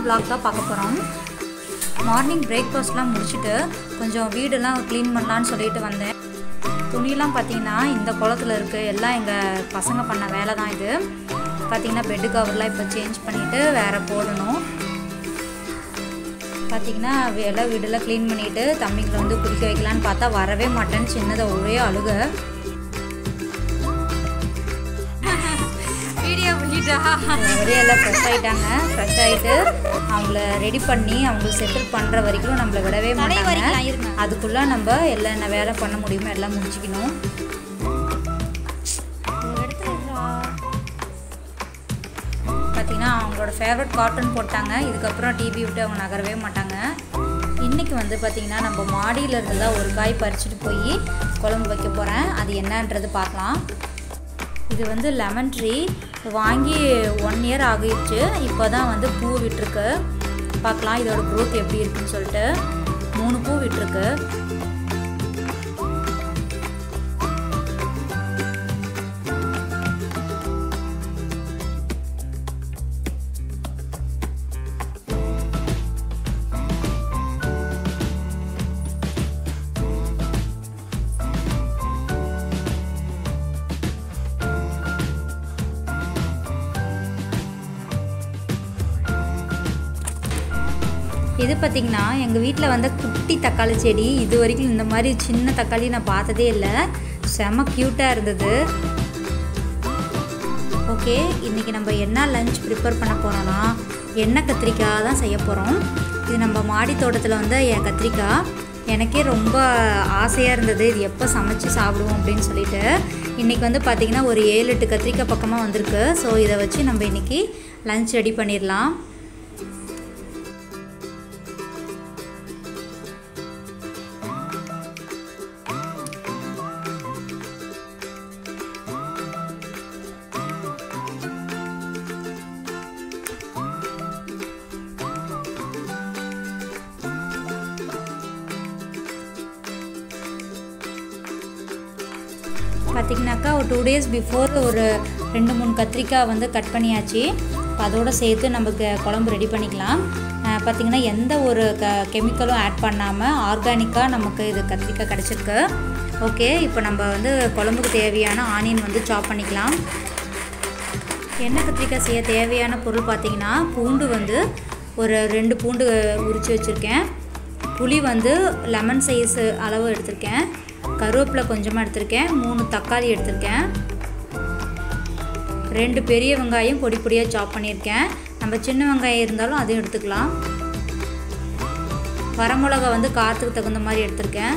vlog தான் பார்க்க போகிறோம் மார்னிங் பிரேக்ஃபாஸ்ட்லாம் முடிச்சுட்டு கொஞ்சம் வீடெல்லாம் க்ளீன் பண்ணலான்னு சொல்லிட்டு வந்தேன் துணியெல்லாம் பார்த்தீங்கன்னா இந்த குளத்துல இருக்குது எல்லாம் எங்கள் பசங்க பண்ண வேலை தான் இது பார்த்தீங்கன்னா பெட்டு கவர்லாம் இப்போ சேஞ்ச் பண்ணிவிட்டு வேறு போடணும் பார்த்தீங்கன்னா எல்லாம் வீடெல்லாம் க்ளீன் பண்ணிவிட்டு தம்பிங்களை வந்து குடிக்க வைக்கலான்னு பார்த்தா வரவே மாட்டேன்னு சின்னதை ஒரே அழுக வீடியோ பண்ணிட்டா ஒரே எல்லாம் ஃப்ரெஷ் ஆகிட்டாங்க ஃப்ரெஷ் ஆகிட்டு அவங்கள ரெடி பண்ணி அவங்களுக்கு செட்டில் பண்ணுற வரைக்கும் நம்மளை விடவே வரைக்கலாம், மாட்டாங்க இருங்க. அதுக்குள்ளே நம்ம எல்லாம் என்ன வேலை பண்ண முடியுமோ எல்லாம் முடிச்சுக்கணும் பார்த்தீங்கன்னா அவங்களோட ஃபேவரட் கார்ட்டூன் போட்டாங்க இதுக்கப்புறம் டிவி விட்டு அவங்க நகரவே மாட்டாங்க இன்றைக்கி வந்து பார்த்திங்கன்னா நம்ம மாடியில் இருந்ததாக ஒரு காய் பறிச்சுட்டு போய் குழம்பு வைக்க போகிறேன் அது என்னன்றது பார்க்கலாம் இது வந்து லெமன் ட்ரீ வாங்கி ஒன் இயர் ஆகிடுச்சு இப்போ தான் வந்து பூ விட்டுருக்கு பார்க்கலாம் இதோட க்ரோத் எப்படி இருக்குன்னு சொல்லிட்டு மூணு பூ விட்டுருக்கு இது பார்த்திங்கன்னா எங்கள் வீட்டில் வந்த குட்டி தக்காளி செடி இது வரைக்கும் இந்த மாதிரி சின்ன தக்காளி நான் பார்த்ததே இல்லை செம க்யூட்டாக இருந்தது ஓகே இன்றைக்கி நம்ம என்ன லஞ்ச் ப்ரிப்பேர் பண்ண போகிறோன்னா எண்ணெய் கத்திரிக்காய் தான் செய்ய போகிறோம் இது நம்ம மாடி தோட்டத்தில் வந்து என் கத்திரிக்காய் எனக்கே ரொம்ப ஆசையாக இருந்தது இது எப்போ சமைச்சு சாப்பிடுவோம் அப்படின்னு சொல்லிட்டு இன்றைக்கி வந்து பார்த்திங்கன்னா ஒரு ஏழு எட்டு கத்திரிக்காய் பக்கமாக வந்திருக்கு ஸோ இதை வச்சு நம்ம இன்றைக்கி லஞ்ச் ரெடி பண்ணிடலாம் பார்த்திங்கனாக்கா ஒரு டூ டேஸ் பிஃபோர் ஒரு ரெண்டு மூணு கத்திரிக்காய் வந்து கட் பண்ணியாச்சு இப்போ அதோடு சேர்த்து நமக்கு குழம்பு ரெடி பண்ணிக்கலாம் பார்த்திங்கன்னா எந்த ஒரு க கெமிக்கலும் ஆட் பண்ணாமல் ஆர்கானிக்காக நமக்கு இது கத்திரிக்காய் கிடச்சிருக்கு ஓகே இப்போ நம்ம வந்து குழம்புக்கு தேவையான ஆனியன் வந்து சாப் பண்ணிக்கலாம் எண்ணெய் கத்திரிக்காய் செய்ய தேவையான பொருள் பார்த்திங்கன்னா பூண்டு வந்து ஒரு ரெண்டு பூண்டு உரித்து வச்சுருக்கேன் புளி வந்து லெமன் சைஸ் அளவு எடுத்திருக்கேன் கருவேப்பிலை கொஞ்சமாக எடுத்திருக்கேன் மூணு தக்காளி எடுத்திருக்கேன் ரெண்டு பெரிய வெங்காயம் பொடி பொடியாக சாப் பண்ணியிருக்கேன் நம்ம சின்ன வெங்காயம் இருந்தாலும் அதையும் எடுத்துக்கலாம் வரமிளகா வந்து காற்றுக்கு தகுந்த மாதிரி எடுத்திருக்கேன்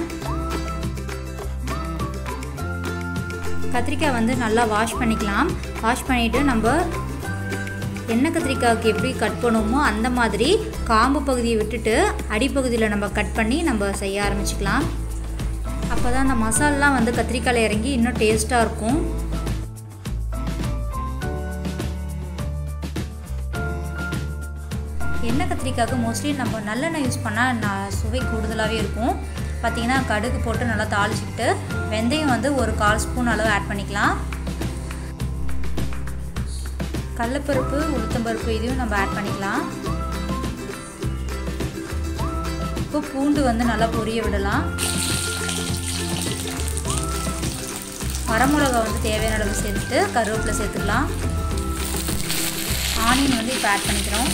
கத்திரிக்காய் வந்து நல்லா வாஷ் பண்ணிக்கலாம் வாஷ் பண்ணிவிட்டு நம்ம எண்ணெய் கத்திரிக்காய்க்கு எப்படி கட் பண்ணுவோமோ அந்த மாதிரி காம்பு பகுதியை விட்டுட்டு அடிப்பகுதியில் நம்ம கட் பண்ணி நம்ம செய்ய ஆரம்பிச்சுக்கலாம் அப்போ தான் அந்த மசாலெலாம் வந்து கத்திரிக்காயில் இறங்கி இன்னும் டேஸ்ட்டாக இருக்கும் எண்ணெய் கத்திரிக்காய்க்கு மோஸ்ட்லி நம்ம நல்லெண்ணெய் யூஸ் பண்ணால் நான் சுவை கூடுதலாகவே இருக்கும் பார்த்திங்கன்னா கடுகு போட்டு நல்லா தாளிச்சிக்கிட்டு வெந்தயம் வந்து ஒரு கால் ஸ்பூன் அளவு ஆட் பண்ணிக்கலாம் கடலப்பருப்பு உளுத்தம்பருப்பு இதையும் நம்ம ஆட் பண்ணிக்கலாம் இப்போ பூண்டு வந்து நல்லா பொரிய விடலாம் வரமிளகா வந்து தேவையான அளவு சேர்த்துட்டு கருவேப்பிலை சேர்த்துக்கலாம் ஆனியன் வந்து இப்போ ஆட் பண்ணிக்கிறோம்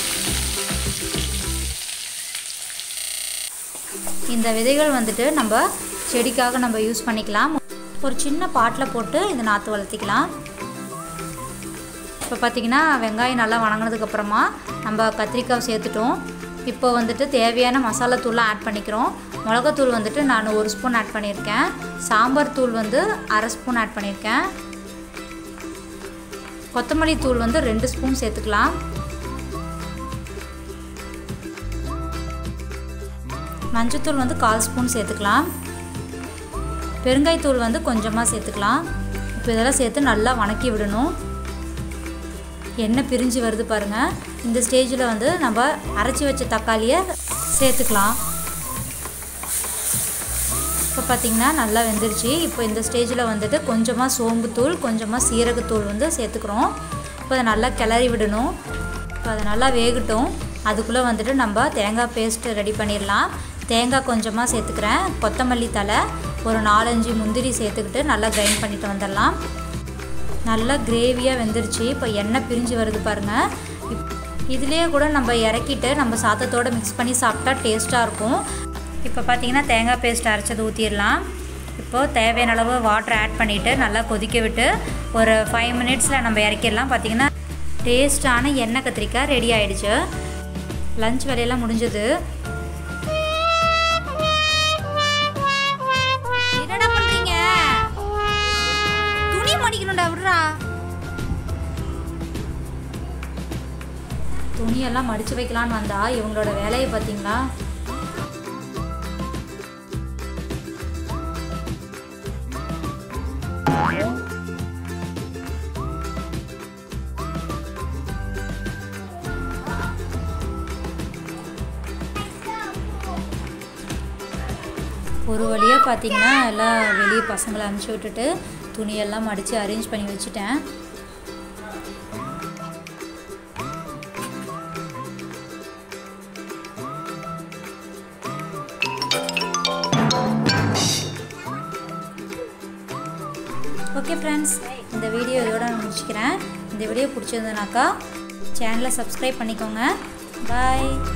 இந்த விதைகள் வந்துட்டு நம்ம செடிக்காக நம்ம யூஸ் பண்ணிக்கலாம் ஒரு சின்ன பாட்டில் போட்டு இந்த நாற்று வளர்த்திக்கலாம் இப்போ பார்த்திங்கன்னா வெங்காயம் நல்லா வணங்கினதுக்கப்புறமா நம்ம கத்திரிக்காய் சேர்த்துட்டோம் இப்போ வந்துட்டு தேவையான மசாலா தூள்லாம் ஆட் பண்ணிக்கிறோம் மிளகாத்தூள் வந்துட்டு நான் ஒரு ஸ்பூன் ஆட் பண்ணியிருக்கேன் சாம்பார் தூள் வந்து அரை ஸ்பூன் ஆட் பண்ணியிருக்கேன் கொத்தமல்லி தூள் வந்து ரெண்டு ஸ்பூன் சேர்த்துக்கலாம் மஞ்சத்தூள் வந்து கால் ஸ்பூன் சேர்த்துக்கலாம் பெருங்காயத்தூள் வந்து கொஞ்சமாக சேர்த்துக்கலாம் இப்போ இதெல்லாம் சேர்த்து நல்லா வணக்கி விடணும் எண்ணெய் பிரிஞ்சு வருது பாருங்கள் இந்த ஸ்டேஜில் வந்து நம்ம அரைச்சி வச்ச தக்காளியை சேர்த்துக்கலாம் இப்போ பார்த்திங்கன்னா நல்லா வெந்துருச்சு இப்போ இந்த ஸ்டேஜில் வந்துட்டு கொஞ்சமாக சோம்புத்தூள் கொஞ்சமாக சீரகத்தூள் வந்து சேர்த்துக்கிறோம் இப்போ அதை நல்லா கிளறி விடணும் இப்போ அதை நல்லா வேகட்டும் அதுக்குள்ளே வந்துட்டு நம்ம தேங்காய் பேஸ்ட் ரெடி பண்ணிடலாம் தேங்காய் கொஞ்சமாக சேர்த்துக்கிறேன் கொத்தமல்லி தலை ஒரு நாலஞ்சு முந்திரி சேர்த்துக்கிட்டு நல்லா கிரைண்ட் பண்ணிட்டு வந்துடலாம் நல்லா கிரேவியாக வெந்துருச்சு இப்போ எண்ணெய் பிரிஞ்சு வருது பாருங்கள் இப் இதுலேயே கூட நம்ம இறக்கிட்டு நம்ம சாதத்தோடு மிக்ஸ் பண்ணி சாப்பிட்டா டேஸ்ட்டாக இருக்கும் இப்போ பார்த்தீங்கன்னா தேங்காய் பேஸ்ட் அரைச்சது ஊற்றிடலாம் இப்போது தேவையான அளவு வாட்டர் ஆட் பண்ணிவிட்டு நல்லா கொதிக்க விட்டு ஒரு ஃபைவ் மினிட்ஸில் நம்ம இறக்கிடலாம் பார்த்தீங்கன்னா டேஸ்ட்டான எண்ணெய் கத்திரிக்காய் ரெடி ஆகிடுச்சு லஞ்ச் வேலையெல்லாம் முடிஞ்சது என்னடா பண்ணுறீங்க துணி மடிக்கணும்டா விட்றா துணியெல்லாம் மடித்து வைக்கலான்னு வந்தா இவங்களோட வேலையை பார்த்தீங்களா ஒரு வழியாக பார்த்தீங்கன்னா எல்லாம் வெளியே பசங்களை அனுப்பிச்சி விட்டுட்டு துணியெல்லாம் மடித்து அரேஞ்ச் பண்ணி வச்சுட்டேன் ஓகே ஃப்ரெண்ட்ஸ் இந்த வீடியோ இதோட நான் முடிச்சுக்கிறேன் இந்த வீடியோ பிடிச்சிருந்ததுனாக்கா சேனலை சப்ஸ்கிரைப் பண்ணிக்கோங்க பாய்